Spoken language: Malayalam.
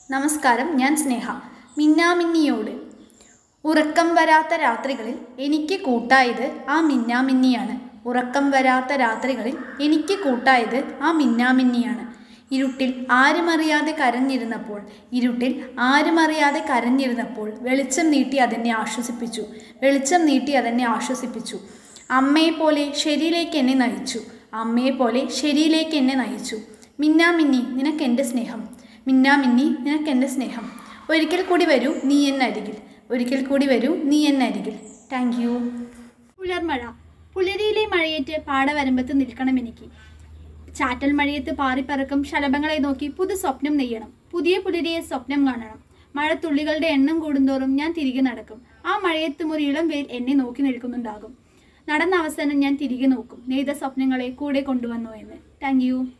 നമസ്കാരം ഞാൻ സ്നേഹ മിന്നാമിന്നിയോട് ഉറക്കം വരാത്ത രാത്രികളിൽ എനിക്ക് കൂട്ടായത് ആ മിന്നാമിന്നിയാണ് ഉറക്കം വരാത്ത രാത്രികളിൽ എനിക്ക് കൂട്ടായത് ആ മിന്നാമിന്നിയാണ് ഇരുട്ടിൽ ആരുമറിയാതെ കരഞ്ഞിരുന്നപ്പോൾ ഇരുട്ടിൽ ആരുമറിയാതെ കരഞ്ഞിരുന്നപ്പോൾ വെളിച്ചം നീട്ടി അതെന്നെ ആശ്വസിപ്പിച്ചു വെളിച്ചം നീട്ടി അതെന്നെ ആശ്വസിപ്പിച്ചു അമ്മയെപ്പോലെ ശരിയിലേക്ക് എന്നെ നയിച്ചു അമ്മയെപ്പോലെ ശരിയിലേക്ക് എന്നെ നയിച്ചു മിന്നാമിന്നി നിനക്കെൻ്റെ സ്നേഹം മിന്നാമിന്നി നിനക്കെൻ്റെ സ്നേഹം ഒരിക്കൽ കൂടി വരൂ നീ എന്നരികിൽ ഒരിക്കൽ കൂടി വരൂ നീ എന്നരികിൽ താങ്ക് യു പുലർമഴ പുലരിയിലെ മഴയേറ്റ് പാടവരമ്പത്ത് നിൽക്കണം എനിക്ക് ചാറ്റൽ മഴയത്ത് പാറിപ്പറക്കും ശലഭങ്ങളെ നോക്കി പുതു സ്വപ്നം നെയ്യണം പുതിയ പുലരിയെ സ്വപ്നം കാണണം മഴത്തുള്ളികളുടെ എണ്ണം കൂടുന്തോറും ഞാൻ തിരികെ നടക്കും ആ മഴയത്തും ഒരു ഇളം വെയിൽ എന്നെ നോക്കി നിൽക്കുന്നുണ്ടാകും നടന്ന അവസാനം ഞാൻ തിരികെ നോക്കും നെയ്ത സ്വപ്നങ്ങളെ കൂടെ കൊണ്ടുവന്നോ എന്ന് താങ്ക് യു